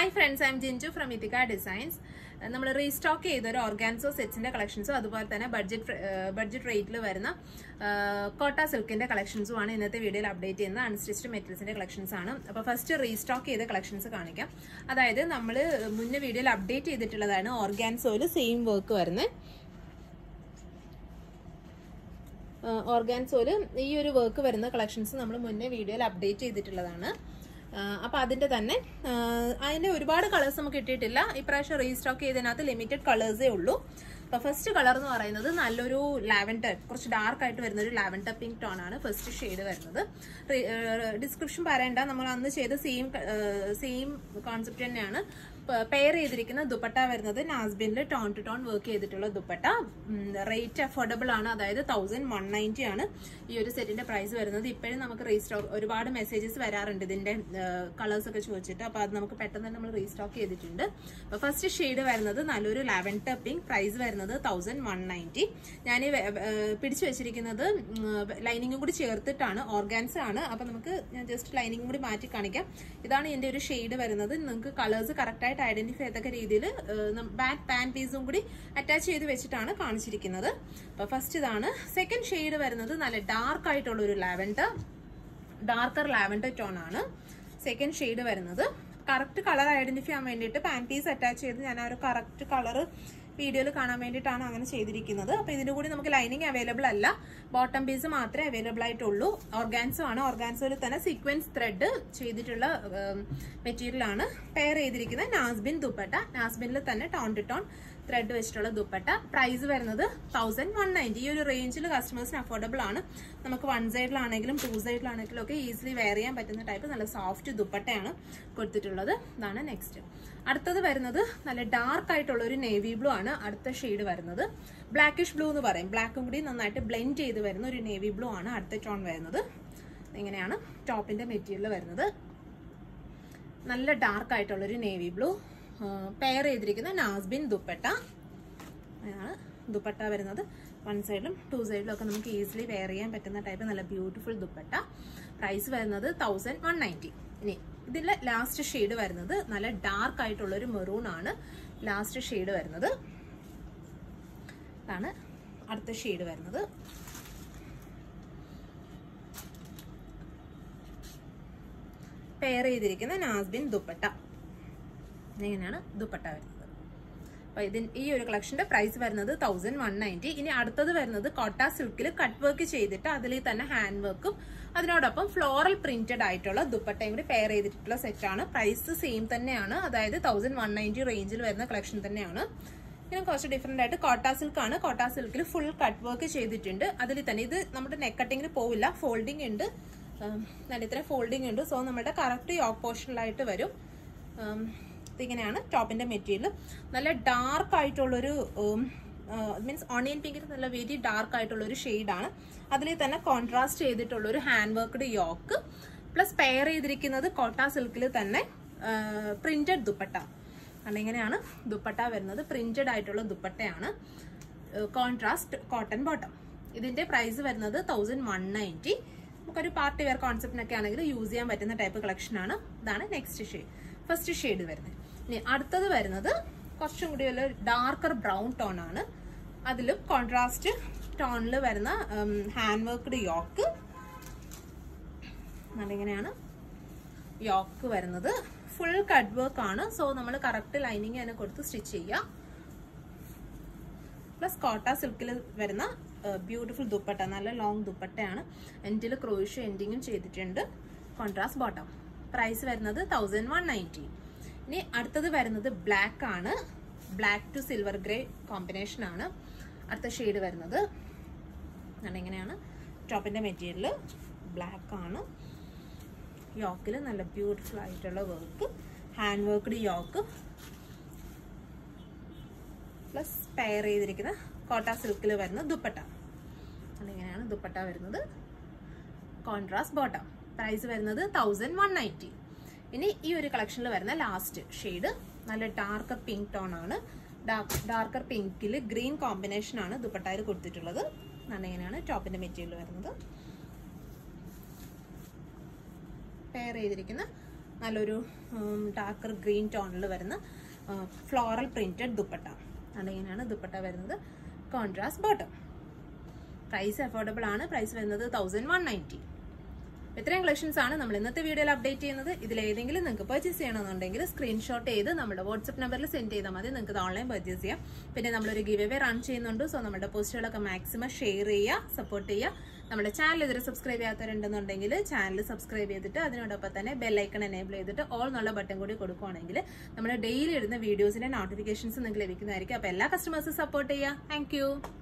hi friends I'm Jinju from Ithika designs നമ്മൾ restock ചെയ്ത ഒരു ഓർഗാൻസോ സെറ്റ്സിന്റെ കളക്ഷൻസും അതുപോലെ തന്നെ ബഡ്ജറ്റ് ബഡ്ജറ്റ് റേറ്റിൽ വരുന്ന കോട്ട സിൽക്കിന്റെ കളക്ഷൻസും ആണ് ഇന്നത്തെ വീഡിയോയിൽ അപ്ഡേറ്റ് ചെയ്യുന്ന അൺസ്റ്റിച്ച്ഡ് മെറ്റീരിയൽസിന്റെ കളക്ഷൻസ് ആണ് അപ്പോൾ ഫസ്റ്റ് റീസ്റ്റോക്ക് ചെയ്ത കളക്ഷൻസ് കാണിക്കാം അതായത് നമ്മൾ മുന്നേ വീഡിയോയിൽ അപ്ഡേറ്റ് ചെയ്തിട്ടുള്ളതാണ് ഓർഗാൻസോയിൽ സെയിം വർക്ക് വരുന്നത് ഓർഗാൻസോല് ഈ ഒരു വർക്ക് വരുന്ന കളക്ഷൻസ് നമ്മൾ മുന്നേ വീഡിയോയിൽ അപ്ഡേറ്റ് ചെയ്തിട്ടുള്ളതാണ് അപ്പൊ അതിന്റെ തന്നെ അതിന്റെ ഒരുപാട് കളേഴ്സ് നമുക്ക് കിട്ടിയിട്ടില്ല ഇപ്രാവശ്യം റീസ്റ്റോക്ക് ചെയ്തതിനകത്ത് ലിമിറ്റഡ് കളേഴ്സേ ഉള്ളൂ അപ്പൊ ഫസ്റ്റ് കളർ എന്ന് പറയുന്നത് നല്ലൊരു ലാവൻഡർ കുറച്ച് ഡാർക്ക് ആയിട്ട് വരുന്ന ഒരു ലാവൻഡർ പിങ്ക് ടോൺ ആണ് ഫസ്റ്റ് ഷെയ്ഡ് വരുന്നത് ഡിസ്ക്രിപ്ഷൻ പറയണ്ട നമ്മൾ അന്ന് ചെയ്ത സെയിം സെയിം കോൺസെപ്റ്റ് തന്നെയാണ് പെയർ ചെയ്തിരിക്കുന്ന ദുപ്പട്ട വരുന്നത് നാസ്ബിനിൽ ടോൺ ടു ടോൺ വർക്ക് ചെയ്തിട്ടുള്ള ദുപ്പട്ട റേറ്റ് അഫോർഡബിൾ ആണ് അതായത് തൗസൻഡ് വൺ നയൻറ്റി ആണ് ഈ ഒരു സെറ്റിന്റെ പ്രൈസ് വരുന്നത് ഇപ്പോഴും നമുക്ക് റീസ്റ്റോക്ക് ഒരുപാട് മെസ്സേജസ് വരാറുണ്ട് ഇതിന്റെ കളേഴ്സ് ഒക്കെ ചോദിച്ചിട്ട് അപ്പൊ അത് നമുക്ക് പെട്ടെന്ന് തന്നെ നമ്മൾ റീസ്റ്റോക്ക് ചെയ്തിട്ടുണ്ട് അപ്പൊ ഫസ്റ്റ് ഷെയ്ഡ് വരുന്നത് നല്ലൊരു ലാവൻഡർ പിങ്ക് പ്രൈസ് വരുന്നത് തൗസൻഡ് വൺ നയൻറ്റി ഞാൻ പിടിച്ചു വെച്ചിരിക്കുന്നത് ലൈനിങ്ങും കൂടി ചേർത്തിട്ടാണ് ഓർഗാൻസ് ആണ് അപ്പൊ നമുക്ക് ഞാൻ ജസ്റ്റ് ലൈനിങ്ങും കൂടി മാറ്റി കാണിക്കാം ഇതാണ് ഇതിന്റെ ഒരു ഷെയ്ഡ് വരുന്നത് നിങ്ങൾക്ക് കളേഴ്സ് കറക്റ്റ് ആയിട്ട് ഐഡന്റിഫൈ ചെയ്തൊക്കെ രീതിയിൽ ബാക്ക് പാൻ പീസും കൂടി അറ്റാച്ച് ചെയ്ത് വെച്ചിട്ടാണ് കാണിച്ചിരിക്കുന്നത് അപ്പൊ ഫസ്റ്റ് ഇതാണ് സെക്കൻഡ് ഷെയ്ഡ് വരുന്നത് നല്ല ഡാർക്ക് ആയിട്ടുള്ള ഒരു ലാവൻഡർ ഡാർക്കർ ലാവൻഡർ ടോൺ ആണ് സെക്കൻഡ് ഷെയ്ഡ് വരുന്നത് കറക്റ്റ് കളർ ഐഡന്റിഫൈ ചെയ്യാൻ വേണ്ടിയിട്ട് പാൻ പീസ് അറ്റാച്ച് ചെയ്ത് ഞാൻ ആ ഒരു കറക്റ്റ് കളർ വീഡിയോയിൽ കാണാൻ വേണ്ടിയിട്ടാണ് അങ്ങനെ ചെയ്തിരിക്കുന്നത് അപ്പോൾ ഇതിന്റെ കൂടി നമുക്ക് ലൈനിങ് അവൈലബിൾ അല്ല ബോട്ടം പീസ് മാത്രമേ അവൈലബിൾ ആയിട്ടുള്ളൂ ഓർഗാൻസോ ആണ് ഓർഗാൻസോയിൽ തന്നെ സീക്വൻസ് ത്രെഡ് ചെയ്തിട്ടുള്ള മെറ്റീരിയൽ ആണ് പെയർ ചെയ്തിരിക്കുന്നത് നാസ്ബിൻ ദുപ്പട്ട നാസ്ബിനിൽ തന്നെ ടോൺ ടു ടോൺ ത്രെഡ് വെച്ചിട്ടുള്ള ദുപ്പട്ട പ്രൈസ് വരുന്നത് തൗസൻഡ് വൺ നയൻറ്റി ഈ ഒരു റേഞ്ചിൽ കസ്റ്റമേഴ്സിന് അഫോർഡബിൾ ആണ് നമുക്ക് വൺ സൈഡിലാണെങ്കിലും ടു സൈഡിലാണെങ്കിലും ഒക്കെ ഈസിലി വെയർ ചെയ്യാൻ പറ്റുന്ന ടൈപ്പ് നല്ല സോഫ്റ്റ് ദുപ്പട്ടയാണ് കൊടുത്തിട്ടുള്ളത് ഇതാണ് നെക്സ്റ്റ് അടുത്തത് വരുന്നത് നല്ല ഡാർക്ക് ആയിട്ടുള്ള ഒരു നേവി ബ്ലൂ ആണ് അടുത്ത ഷെയ്ഡ് വരുന്നത് ബ്ലാക്കിഷ് ബ്ലൂ എന്ന് പറയും ബ്ലാക്കും കൂടി നന്നായിട്ട് ബ്ലെൻഡ് ചെയ്ത് വരുന്ന ഒരു നേവി ബ്ലൂ ആണ് അടുത്ത ടോൺ വരുന്നത് ഇങ്ങനെയാണ് ടോപ്പിന്റെ മെറ്റീരിയൽ വരുന്നത് നല്ല ഡാർക്ക് ആയിട്ടുള്ള ഒരു നേവി ബ്ലൂ പെയർ ചെയ്തിരിക്കുന്ന നാസ്ബിൻ ദുപ്പട്ട അതാണ് ദുപ്പട്ട വരുന്നത് വൺ സൈഡിലും ടു സൈഡിലും ഒക്കെ നമുക്ക് ഈസിലി വെയർ ചെയ്യാൻ പറ്റുന്ന ടൈപ്പ് നല്ല ബ്യൂട്ടിഫുൾ ദുപ്പട്ട പ്രൈസ് വരുന്നത് തൗസൻഡ് വൺ നയൻറ്റി ഇനി ഇതിലെ ലാസ്റ്റ് ഷെയ്ഡ് വരുന്നത് നല്ല ഡാർക്ക് ആയിട്ടുള്ള ഒരു മെറൂൺ ആണ് ലാസ്റ്റ് ഷെയ്ഡ് വരുന്നത് ആണ് അടുത്ത ഷെയ്ഡ് വരുന്നത് പെയർ ചെയ്തിരിക്കുന്ന നാസ്ബിൻ ദുപ്പട്ട ഇങ്ങനെയാണ് ദുപ്പട്ട വരുന്നത് അപ്പൊ ഇതിന് ഈ ഒരു കളക്ഷന്റെ പ്രൈസ് വരുന്നത് തൗസൻഡ് വൺ നയൻറ്റി ഇനി അടുത്തത് വരുന്നത് കോട്ട സിൽക്കിൽ കട്ട് വർക്ക് ചെയ്തിട്ട് അതിൽ തന്നെ ഹാൻഡ് വർക്കും അതിനോടൊപ്പം ഫ്ലോറൽ പ്രിന്റഡ് ആയിട്ടുള്ള ദുപ്പട്ടയും കൂടി പെയർ ചെയ്തിട്ടുള്ള സെറ്റാണ് പ്രൈസ് സെയിം തന്നെയാണ് അതായത് തൗസൻഡ് വൺ നയൻറ്റി റേഞ്ചിൽ വരുന്ന കളക്ഷൻ തന്നെയാണ് പിന്നെ കുറച്ച് ഡിഫറെന്റ് ആയിട്ട് കോട്ട സിൽക്ക് ആണ് കോട്ട സിൽക്കിൽ ഫുൾ കട്ട് വർക്ക് ചെയ്തിട്ടുണ്ട് അതിൽ തന്നെ ഇത് നമ്മുടെ നെക്ക് കട്ടിങ്ങിന് പോവില്ല ഫോൾഡിംഗ് ഉണ്ട് നല്ല ഇത്ര ഫോൾഡിംഗ് ഉണ്ട് സോ നമ്മുടെ കറക്റ്റ് യോക്ക് പോർഷനിലായിട്ട് വരും ഇതിങ്ങനെയാണ് ടോപ്പിന്റെ മെറ്റീരിയൽ നല്ല ഡാർക്ക് ആയിട്ടുള്ളൊരു മീൻസ് ഓണിയൻ പിങ്കിന് നല്ല വെരി ഡാർക്ക് ആയിട്ടുള്ള ഒരു ഷെയ്ഡാണ് അതിൽ തന്നെ കോൺട്രാസ്റ്റ് ചെയ്തിട്ടുള്ള ഒരു hand worked yoke plus pair ചെയ്തിരിക്കുന്നത് കോട്ട സിൽക്കിൽ തന്നെ പ്രിന്റഡ് ദുപ്പട്ട ഇങ്ങനെയാണ് ദുപ്പട്ട വരുന്നത് പ്രിന്റഡ് ആയിട്ടുള്ള ദുപ്പട്ടയാണ് കോൺട്രാസ്റ്റ് കോട്ടൺ ബോട്ടം ഇതിന്റെ പ്രൈസ് വരുന്നത് തൗസൻഡ് വൺ നയൻറ്റി നമുക്കൊരു പാർട്ടി വെയർ കോൺസെപ്റ്റിനൊക്കെ ആണെങ്കിൽ യൂസ് ചെയ്യാൻ പറ്റുന്ന ടൈപ്പ് കളക്ഷൻ ആണ് ഇതാണ് നെക്സ്റ്റ് ഷെയ്ഡ് ഫസ്റ്റ് ഷെയ്ഡ് വരുന്നത് ഇനി അടുത്തത് വരുന്നത് കുറച്ചും കൂടി ഒരു ഡാർക്കർ ബ്രൗൺ ടോൺ ആണ് അതിലും കോൺട്രാസ്റ്റ് ടോണിൽ വരുന്ന ഹാൻഡ് വർക്ക്ഡ് യോക്ക് ഇങ്ങനെയാണ് യോക്ക് വരുന്നത് ഫുൾ കട്ട് വർക്ക് ആണ് സോ നമ്മൾ കറക്റ്റ് ലൈനിങ് തന്നെ കൊടുത്ത് സ്റ്റിച്ച് ചെയ്യാം പ്ലസ് കോട്ട സിൽക്കിൽ വരുന്ന ബ്യൂട്ടിഫുൾ ദുപ്പട്ട നല്ല ലോങ് ദുപ്പട്ടയാണ് എൻഡിൽ ക്രോയിഷ് എൻഡിങ്ങും ചെയ്തിട്ടുണ്ട് കോൺട്രാസ്റ്റ് ബോട്ടം പ്രൈസ് വരുന്നത് തൗസൻഡ് വൺ നയൻറ്റി ഇനി അടുത്തത് വരുന്നത് ബ്ലാക്ക് ആണ് black to silver grey combination ആണ് അടുത്ത ഷെയ്ഡ് വരുന്നത് ഇങ്ങനെയാണ് ടോപ്പിന്റെ മെറ്റീരിയൽ ബ്ലാക്ക് ആണ് യോക്കിൽ നല്ല ബ്യൂട്ടിഫുൾ ആയിട്ടുള്ള work hand worked yoke plus pair ചെയ്തിരിക്കുന്ന കോട്ട സിൽക്കിൽ വരുന്ന ദുപ്പട്ട അതിങ്ങനെയാണ് ദുപ്പട്ട വരുന്നത് കോൺട്രാസ്റ്റ് ബോട്ടം പ്രൈസ് വരുന്നത് തൗസൻഡ് വൺ നയൻറ്റി ഇനി ഈ ഒരു കളക്ഷനിൽ വരുന്ന ലാസ്റ്റ് ഷെയ്ഡ് നല്ല ഡാർക്കർ പിങ്ക് ടോൺ ആണ് ഡാർക്കർ പിങ്കിൽ ഗ്രീൻ കോമ്പിനേഷൻ ആണ് ദുപ്പട്ടയിൽ കൊടുത്തിട്ടുള്ളത് ഇങ്ങനെയാണ് ടോപ്പിന്റെ മെറ്റീരിയൽ വരുന്നത് പെയർ ചെയ്തിരിക്കുന്ന നല്ലൊരു ഡാർക്കർ ഗ്രീൻ ടോണിൽ വരുന്ന ഫ്ലോറൽ പ്രിന്റഡ് ദുപ്പട്ട അതുകൊണ്ട് ഇങ്ങനെയാണ് ദുപ്പട്ട വരുന്നത് കോൺട്രാസ്റ്റ് ബോട്ടം പ്രൈസ് അഫോർഡബിൾ ആണ് പ്രൈസ് വരുന്നത് തൗസൻഡ് വൺ നയൻറ്റി ഇത്രയും കളക്ഷൻസ് ആണ് നമ്മൾ ഇന്നത്തെ വീഡിയോയിൽ അപ്ഡേറ്റ് ചെയ്യുന്നത് ഇതിൽ ഏതെങ്കിലും നിങ്ങൾക്ക് പർച്ചേസ് ചെയ്യണമെന്നുണ്ടെങ്കിൽ സ്ക്രീൻഷോട്ട് ചെയ്ത് നമ്മുടെ വാട്സ്ആപ്പ് നമ്പറിൽ സെൻഡ് ചെയ്താൽ മതി നിങ്ങൾക്ക് ഇത് ഓൺലൈൻ പർച്ചേസ് ചെയ്യാം പിന്നെ നമ്മളൊരു ഗിവ് അവേ റൺ ചെയ്യുന്നുണ്ട് സോ നമ്മുടെ പോസ്റ്റുകളൊക്കെ മാക്സിമം ഷെയർ ചെയ്യുക സപ്പോർട്ട് ചെയ്യുക നമ്മുടെ ചാനൽ ഇതുവരെ സബ്സ്ക്രൈബ് ചെയ്യാത്തവരുണ്ടെന്നുണ്ടെങ്കിൽ ചാനൽ സബ്സ്ക്രൈബ് ചെയ്തിട്ട് അതിനോടൊപ്പം തന്നെ ബെല്ലൈക്കൺ എനേബിൾ ചെയ്തിട്ട് ഓൾ എന്നുള്ള ബട്ടൺ കൂടി കൊടുക്കുവാണെങ്കിൽ നമ്മുടെ ഡെയിലി ഇടുന്ന വീഡിയോസിന്റെ നോട്ടിഫിക്കേഷൻസ് നിങ്ങൾക്ക് ലഭിക്കുന്നതായിരിക്കും അപ്പോൾ എല്ലാ കസ്റ്റമേഴ്സും സപ്പോർട്ട് ചെയ്യുക താങ്ക്